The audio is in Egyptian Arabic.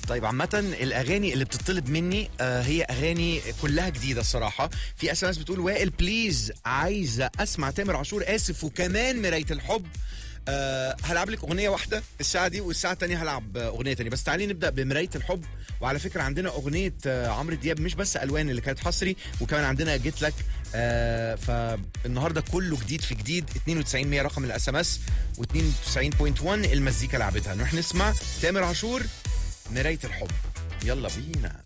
طيب عامة الأغاني اللي بتطلب مني آه هي أغاني كلها جديدة الصراحة في اس ام اس بتقول وائل بليز عايزة أسمع تامر عاشور آسف وكمان مراية الحب آه هلعب لك أغنية واحدة الساعة دي والساعة التانية هلعب آه، أغنية تانية بس تعالي نبدأ بمراية الحب وعلى فكرة عندنا أغنية آه عمرو دياب مش بس ألوان اللي كانت حصري وكمان عندنا جيت لك آه فالنهارده كله جديد في جديد 92 100 رقم الاس ام اس و92.1 المزيكا لعبتها نروح نسمع تامر عاشور مراية الحب يلا بينا